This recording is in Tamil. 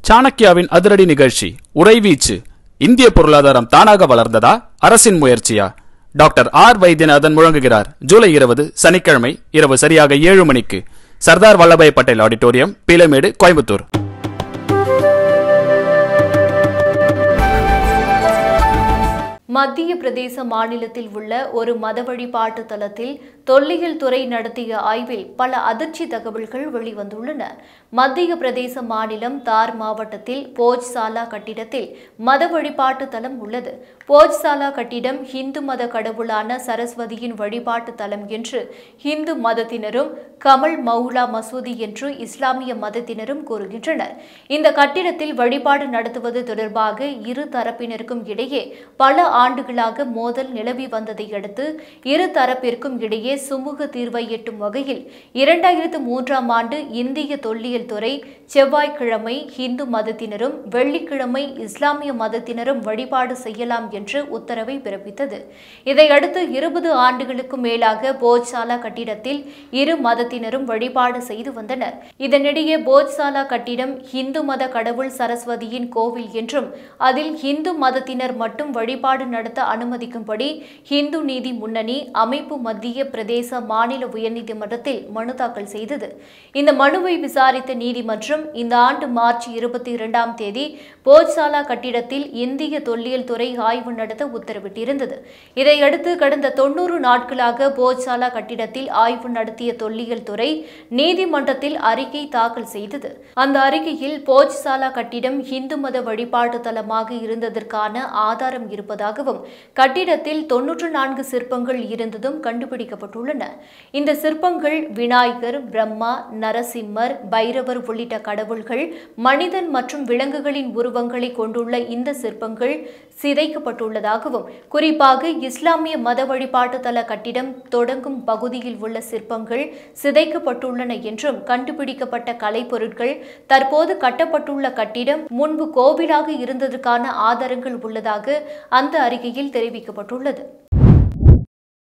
சாணக்கியாவின் அதிரடி நிகழ்ச்சி உறைவீச்சு இந்திய பொருளாதாரம் தானாக வளர்ந்ததா அரசின் முயற்சியா டாக்டர் ஆர் வைத்தியநாதன் முழங்குகிறார் ஜூலை இருபது சனிக்கிழமை இரவு சரியாக ஏழு மணிக்கு சர்தார் வல்லபாய் பட்டேல் ஆடிட்டோரியம் பீலமேடு கோயம்புத்தூர் மத்திய பிரதேச மாநிலத்தில் உள்ள ஒரு மத வழிபாட்டு தலத்தில் தொல்லியல் துறை நடத்திய ஆய்வில் பல அதிர்ச்சி தகவல்கள் வெளிவந்துள்ளன மத்திய பிரதேச மாநிலம் தார் மாவட்டத்தில் போஜ்சாலா கட்டிடத்தில் மத வழிபாட்டு தலம் உள்ளது போஜ்சாலா கட்டிடம் ஹிந்து மத கடவுளான சரஸ்வதியின் வழிபாட்டு தலம் என்று ஹிந்து மதத்தினரும் கமல் மௌலா மசூதி என்று இஸ்லாமிய மதத்தினரும் கூறுகின்றனர் இந்த கட்டிடத்தில் வழிபாடு நடத்துவது தொடர்பாக இரு தரப்பினருக்கும் இடையே பல ஆண்டுகளாக மோதல் நிலவி வந்ததை அடுத்து இரு தரப்பிற்கும் இடையே சுமூக தீர்வை எட்டும் வகையில் இரண்டாயிரத்து மூன்றாம் ஆண்டு இந்திய தொல்லியல் துறை செவ்வாய்க்கிழமை இந்து மதத்தினரும் வெள்ளிக்கிழமை இஸ்லாமிய மதத்தினரும் வழிபாடு செய்யலாம் என்று உத்தரவை பிறப்பித்தது இதையடுத்து இருபது ஆண்டுகளுக்கும் மேலாக போஜ்சாலா கட்டிடத்தில் இரு மதத்தினரும் வழிபாடு செய்து வந்தனர் இதனிடையே போஜ்சாலா கட்டிடம் இந்து மத கடவுள் சரஸ்வதியின் கோவில் என்றும் அதில் இந்து மதத்தினர் மட்டும் வழிபாடு நடத்த அனுமதிக்கும்படி இந்து நீதி முன்னணி அமைப்பு மத்திய பிரதேச மாநில உயர்நீதிமன்றத்தில் மனு தாக்கல் செய்தது இந்த மனுவை விசாரித்த நீதிமன்றம் இந்த ஆண்டு மார்ச் இருபத்தி இரண்டாம் தேதி போஜ்சாலா கட்டிடத்தில் இந்திய தொல்லியல் துறை ஆய்வு நடத்த உத்தரவிட்டிருந்தது இதையடுத்து கடந்த தொன்னூறு நாட்களாக போஜ்சாலா கட்டிடத்தில் ஆய்வு நடத்திய தொல்லியல் துறை நீதிமன்றத்தில் அறிக்கை தாக்கல் செய்தது அந்த அறிக்கையில் போஜ்சாலா கட்டிடம் இந்து மத வழிபாட்டு தலமாக இருந்ததற்கான ஆதாரம் இருப்பதாகவும் கட்டிடத்தில் தொன்னூற்று நான்கு சிற்பங்கள் இருந்ததும் கண்டுபிடிக்கப்பட்டுள்ளன இந்த சிற்பங்கள் விநாயகர் பிரம்மா நரசிம்மர் பைரவர் உள்ளிட்ட கடவுள்கள் மனிதன் மற்றும் விலங்குகளின் உருவங்களை கொண்டுள்ள இந்த சிற்பங்கள் சிதைக்கப்பட்டுள்ளதாகவும் குறிப்பாக இஸ்லாமிய மத வழிபாட்டு தல கட்டிடம் தொடங்கும் பகுதியில் உள்ள சிற்பங்கள் சிதைக்கப்பட்டுள்ளன என்றும் கண்டுபிடிக்கப்பட்ட கலைப்பொருட்கள் தற்போது கட்டப்பட்டுள்ள கட்டிடம் முன்பு கோவிலாக இருந்ததற்கான ஆதாரங்கள் உள்ளதாக அந்த அறிக்கையில் தெரிவிக்கப்பட்டுள்ளது